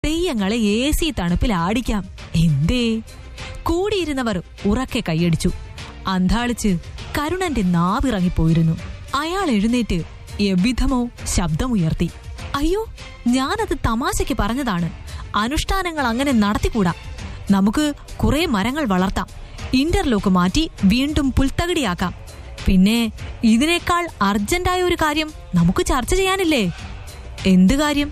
തെയ്യങ്ങളെ A C തണുപ്പിൽ ആടിക്കാം എന്തേ കൂടിയിരുന്നവർ ഉറക്കെ കൈയടിച്ചു അന്താളിച്ച് കരുണന്റെ നാവിറങ്ങിപ്പോയിരുന്നു അയാൾ എഴുന്നേറ്റ് എവിധമോ ശബ്ദമുയർത്തി അയ്യോ ഞാനത് തമാശയ്ക്ക് പറഞ്ഞതാണ് അനുഷ്ഠാനങ്ങൾ അങ്ങനെ നടത്തിക്കൂടാ നമുക്ക് കുറെ മരങ്ങൾ വളർത്താം ഇന്റർലോക്ക് മാറ്റി വീണ്ടും പുൽത്തകിടിയാക്കാം പിന്നെ ഇതിനേക്കാൾ അർജന്റായ ഒരു കാര്യം നമുക്ക് ചർച്ച ചെയ്യാനില്ലേ എന്ത് കാര്യം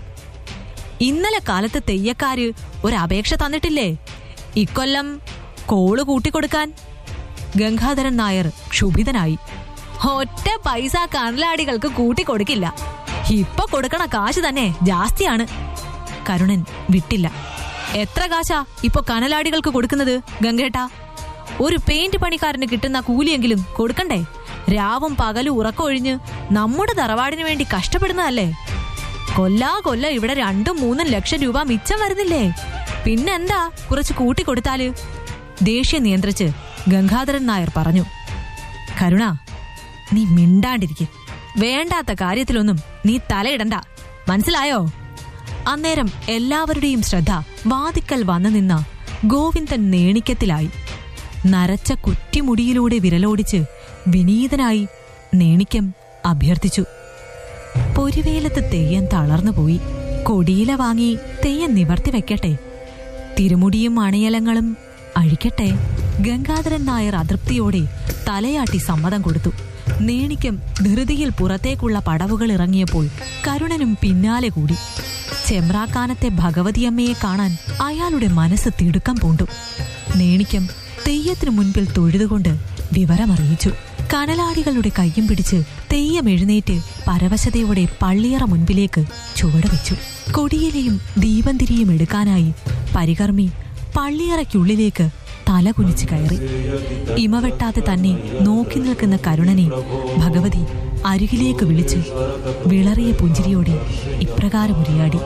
ഇന്നലെ കാലത്ത് തെയ്യക്കാര് ഒരു അപേക്ഷ തന്നിട്ടില്ലേ ഇക്കൊല്ലം കോള് കൂട്ടിക്കൊടുക്കാൻ ഗംഗാധരൻ നായർ ക്ഷുഭിതനായി ഒറ്റ പൈസ കണലാടികൾക്ക് കൂട്ടിക്കൊടുക്കില്ല ഇപ്പൊ കൊടുക്കണ കാശ് തന്നെ ജാസ്തിയാണ് കരുണൻ വിട്ടില്ല എത്ര കാശാ ഇപ്പൊ കനലാടികൾക്ക് കൊടുക്കുന്നത് ഗംഗേട്ടാ ഒരു പെയിന്റ് പണിക്കാരന് കിട്ടുന്ന കൂലിയെങ്കിലും കൊടുക്കണ്ടേ രാവും പകലും ഉറക്കമൊഴിഞ്ഞ് നമ്മുടെ തറവാടിന് വേണ്ടി കഷ്ടപ്പെടുന്നതല്ലേ കൊല്ലാ കൊല്ല ഇവിടെ രണ്ടും മൂന്നും ലക്ഷം രൂപ മിച്ചം വരുന്നില്ലേ പിന്നെന്താ കുറച്ച് കൂട്ടിക്കൊടുത്താല് ദേഷ്യം നിയന്ത്രിച്ച് ഗംഗാധരൻ നായർ പറഞ്ഞു കരുണ നീ മിണ്ടാണ്ടിരിക്കെ വേണ്ടാത്ത കാര്യത്തിലൊന്നും നീ തലയിടണ്ട മനസ്സിലായോ അന്നേരം എല്ലാവരുടെയും ശ്രദ്ധ വാതിക്കൽ വന്നു നിന്ന ഗോവിന്ദൻ നേണിക്കത്തിലായി നരച്ച കുറ്റിമുടിയിലൂടെ വിരലോടിച്ച് വിനീതനായി നേണിക്കം അഭ്യർത്ഥിച്ചു പൊരിവേലത്ത് തെയ്യം തളർന്നുപോയി കൊടിയില വാങ്ങി തെയ്യം നിവർത്തി വെക്കട്ടെ തിരുമുടിയും അണിയലങ്ങളും അഴിക്കട്ടെ ഗംഗാധരൻ നായർ അതൃപ്തിയോടെ തലയാട്ടി സമ്മതം കൊടുത്തു നേണിക്കം ധൃതിയിൽ പുറത്തേക്കുള്ള പടവുകൾ ഇറങ്ങിയപ്പോൾ കരുണനും പിന്നാലെ കൂടി ചെമ്രാക്കാനത്തെ ഭഗവതിയമ്മയെ കാണാൻ അയാളുടെ മനസ്സ് തിടുക്കം പൂണ്ടു നേണിക്കം തെയ്യത്തിനു മുൻപിൽ തൊഴുതുകൊണ്ട് വിവരമറിയിച്ചു കനലാടികളുടെ കയ്യും പിടിച്ച് തെയ്യം എഴുന്നേറ്റ് പരവശതയോടെ പള്ളിയറ മുൻപിലേക്ക് ചുവടുവെച്ചു കൊടിയിലെയും ദീപന്തിരിയും എടുക്കാനായി പരികർമ്മി പള്ളിയറയ്ക്കുള്ളിലേക്ക് തല കുനിച്ച് കയറി ഇമവെട്ടാതെ തന്നെ നോക്കി നിൽക്കുന്ന കരുണനെ ഭഗവതി അരികിലേക്ക് വിളിച്ചു വിളറിയ പുഞ്ചിരിയോടെ ഇപ്രകാരം ഉരിയാടി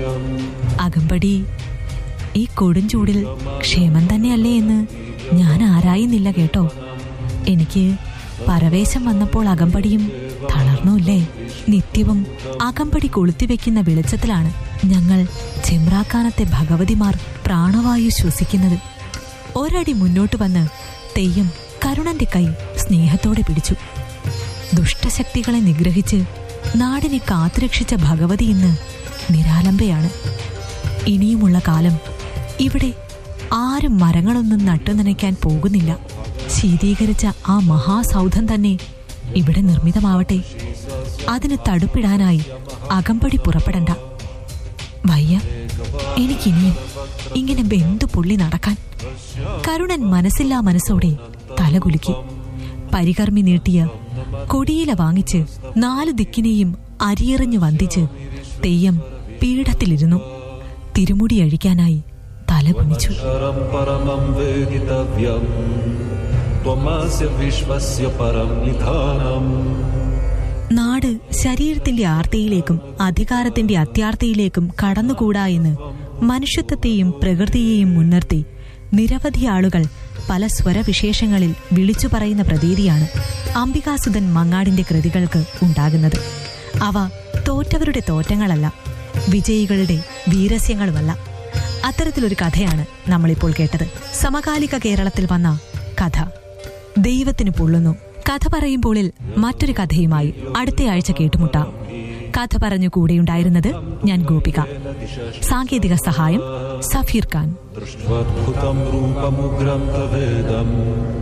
അകമ്പടി ഈ കൊടുംചൂടിൽ ക്ഷേമം തന്നെയല്ലേ എന്ന് ഞാൻ ആരായുന്നില്ല കേട്ടോ എനിക്ക് പരവേശം വന്നപ്പോൾ അകമ്പടിയും തളർന്നുല്ലേ നിത്യവും അകമ്പടി കൊളുത്തിവെക്കുന്ന വെളിച്ചത്തിലാണ് ഞങ്ങൾ ചെമ്രാക്കാനത്തെ ഭഗവതിമാർ പ്രാണവായു ശ്വസിക്കുന്നത് ഒരടി മുന്നോട്ട് വന്ന് തെയ്യം കരുണന്റെ കൈ സ്നേഹത്തോടെ പിടിച്ചു ദുഷ്ടശക്തികളെ നിഗ്രഹിച്ച് നാടിനെ കാത്തുരക്ഷിച്ച ഭഗവതി ഇന്ന് നിരാലംബയാണ് ഇനിയുമുള്ള കാലം ഇവിടെ ആരും മരങ്ങളൊന്നും നട്ടുനനയ്ക്കാൻ പോകുന്നില്ല ശീതീകരിച്ച ആ മഹാസൗധം തന്നെ ഇവിടെ നിർമ്മിതമാവട്ടെ അതിന് തടുപ്പിടാനായി അകമ്പടി പുറപ്പെടണ്ട വയ്യ എനിക്കിനിയും ഇങ്ങനെ ബന്ധു പൊള്ളി നടക്കാൻ കരുണൻ മനസ്സില്ലാ മനസ്സോടെ തലകുലുക്കി പരികർമ്മി നീട്ടിയ കൊടിയില വാങ്ങിച്ച് നാല് ദിക്കിനെയും അരിയെറിഞ്ഞ് വന്ദിച്ച് തെയ്യം പീഠത്തിലിരുന്നു തിരുമുടി അഴിക്കാനായി തല കുനിച്ചു शरं परमं वेदितव्यम् त्वमस्य विश्वस्य परं निधानम् നാട് ശരീരത്തിന്റെ ആർത്തിയിലേക്കും അധികാരത്തിന്റെ അത്യാർത്തിയിലേക്കും കടന്നുകൂടാ എന്ന് മനുഷ്യത്വത്തെയും പ്രകൃതിയെയും മുൻനിർത്തി നിരവധി ആളുകൾ പല സ്വരവിശേഷങ്ങളിൽ വിളിച്ചു പറയുന്ന പ്രതീതിയാണ് അംബികാസുധൻ മങ്ങാടിന്റെ കൃതികൾക്ക് ഉണ്ടാകുന്നത് അവ തോറ്റവരുടെ തോറ്റങ്ങളല്ല വിജയികളുടെ വീരസ്യങ്ങളുമല്ല അത്തരത്തിലൊരു കഥയാണ് നമ്മളിപ്പോൾ കേട്ടത് സമകാലിക കേരളത്തിൽ വന്ന കഥ ദൈവത്തിന് പൊള്ളുന്നു കഥ പറയുമ്പോളിൽ മറ്റൊരു കഥയുമായി അടുത്തയാഴ്ച കേട്ടുമുട്ടാം കഥ പറഞ്ഞു കൂടെയുണ്ടായിരുന്നത് ഞാൻ ഗോപിക സാങ്കേതിക സഹായം സഫീർ ഖാൻ दृष्ट्वाद्भुतं रूपमुग्रं तवेदम्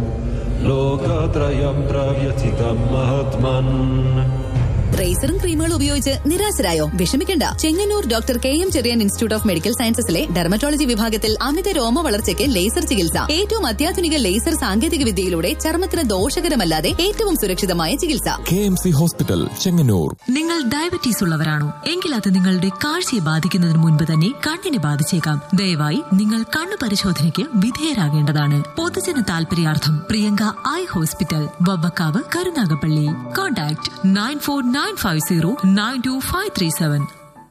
लोकत्रयं प्रव्यथितं महात्मन् റേസറും ക്രീമുകളും ഉപയോഗിച്ച് നിരാശരായോ വിഷമിക്കണ്ട Chengannur doctor K M Cherian institute of medical സയൻസസിലെ ഡെർമറ്റോളജി വിഭാഗത്തിൽ അമിത രോമ വളർച്ചയ്ക്ക് ലേസർ ചികിത്സ ഏറ്റവും അത്യാധുനിക ലേസർ സാങ്കേതിക വിദ്യയിലൂടെ ചർമ്മത്തിന് ദോഷകരമല്ലാതെ ഏറ്റവും സുരക്ഷിതമായ ചികിത്സ K M C hospital Chengannur നിങ്ങൾ ഡയബറ്റീസ് ഉള്ളവരാണോ എങ്കിൽ അത് നിങ്ങളുടെ കാഴ്ചയെ ബാധിക്കുന്നതിന് മുൻപ് തന്നെ കണ്ണിനെ ബാധിച്ചേക്കാം ദയവായി നിങ്ങൾ കണ്ണു പരിശോധനയ്ക്ക് വിധേയരാകേണ്ടതാണ് പൊതുജന താൽപര്യാർത്ഥം Priyanka eye hospital Vabbakkavu Karunagappally contact nine four nine five zero nine two five three seven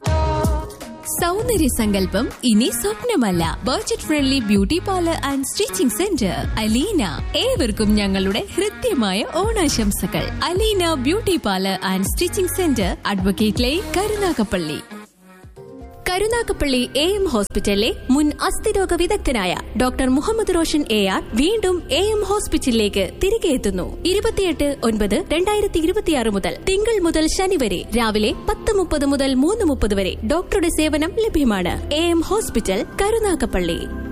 സൗന്ദര്യ സങ്കല്പം ഇനി സ്വപ്നമല്ല budget friendly beauty parlour and stitching centre Aleena ഏവർക്കും ഞങ്ങളുടെ ഹൃദ്യമായ ഓണാശംസകൾ Aleena beauty parlour and stitching centre advocate line Karunagappally Karunagappally A M ഹോസ്പിറ്റലിലെ മുൻ അസ്ഥിരോഗ വിദഗ്ധനായ doctor Muhammad Roshan A R വീണ്ടും എ എം ഹോസ്പിറ്റലിലേക്ക് തിരികെ എത്തുന്നു ഇരുപത്തിയെട്ട് ഒൻപത് രണ്ടായിരത്തി ഇരുപത്തിയാറ് മുതൽ തിങ്കൾ മുതൽ ശനി വരെ രാവിലെ പത്ത് മുപ്പത് മുതൽ മൂന്ന് മുപ്പത് വരെ ഡോക്ടറുടെ സേവനം ലഭ്യമാണ് എ എം ഹോസ്പിറ്റൽ കരുനാഗപ്പള്ളി